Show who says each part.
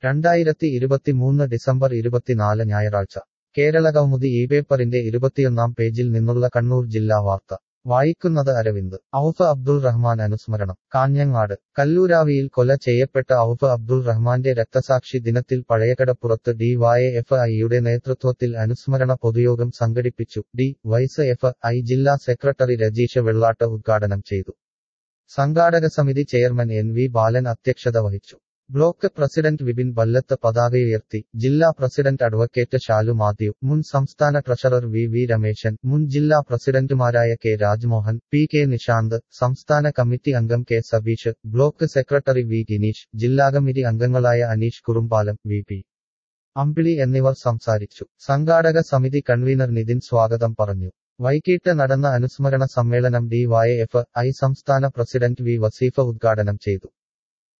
Speaker 1: രണ്ടായിരത്തി ഇരുപത്തിമൂന്ന് ഡിസംബർ ഇരുപത്തിനാല് ഞായറാഴ്ച കേരള കൗമുദി ഈ പേപ്പറിന്റെ ഇരുപത്തിയൊന്നാം പേജിൽ നിന്നുള്ള കണ്ണൂർ ജില്ലാ വാർത്ത വായിക്കുന്നത് അരവിന്ദ് ഔഫ് അബ്ദുൾ റഹ്മാൻ അനുസ്മരണം കാഞ്ഞങ്ങാട് കല്ലൂരാവിയിൽ കൊല ചെയ്യപ്പെട്ട ഔഫ് അബ്ദുൾ റഹ്മാന്റെ രക്തസാക്ഷി ദിനത്തിൽ പഴയകടപ്പുറത്ത് ഡി വൈ എഫ് ഐയുടെ നേതൃത്വത്തിൽ അനുസ്മരണ പൊതുയോഗം സംഘടിപ്പിച്ചു ഡി വൈസ് എഫ് ഐ ജില്ലാ സെക്രട്ടറി രജീഷ് വെള്ളാട്ട് ഉദ്ഘാടനം ചെയ്തു സംഘാടക സമിതി ചെയർമാൻ എൻ വി ബാലൻ അധ്യക്ഷത വഹിച്ചു ബ്ലോക്ക് പ്രസിഡന്റ് വിപിൻ ബല്ലത്ത് പതാകയുയർത്തി ജില്ലാ പ്രസിഡന്റ് അഡ്വക്കേറ്റ് ഷാലു മാത്യു മുൻ സംസ്ഥാന ട്രഷറർ വി വി രമേശൻ മുൻ ജില്ലാ പ്രസിഡന്റുമാരായ K Rajmohan P K Nishanth സംസ്ഥാന കമ്മിറ്റി അംഗം K Sabeesh block secretary V Gineesh ജില്ലാ കമ്മിറ്റി അംഗങ്ങളായ അനീഷ് കുറുമ്പാലം വി പി അമ്പിളി എന്നിവർ സംസാരിച്ചു സംഘാടക സമിതി കൺവീനർ നിതിൻ സ്വാഗതം പറഞ്ഞു വൈകിട്ട് നടന്ന അനുസ്മരണ സമ്മേളനം ഡി വൈ എഫ് ഐ സംസ്ഥാന പ്രസിഡന്റ് വി വസീഫ ഉദ്ഘാടനം ചെയ്തു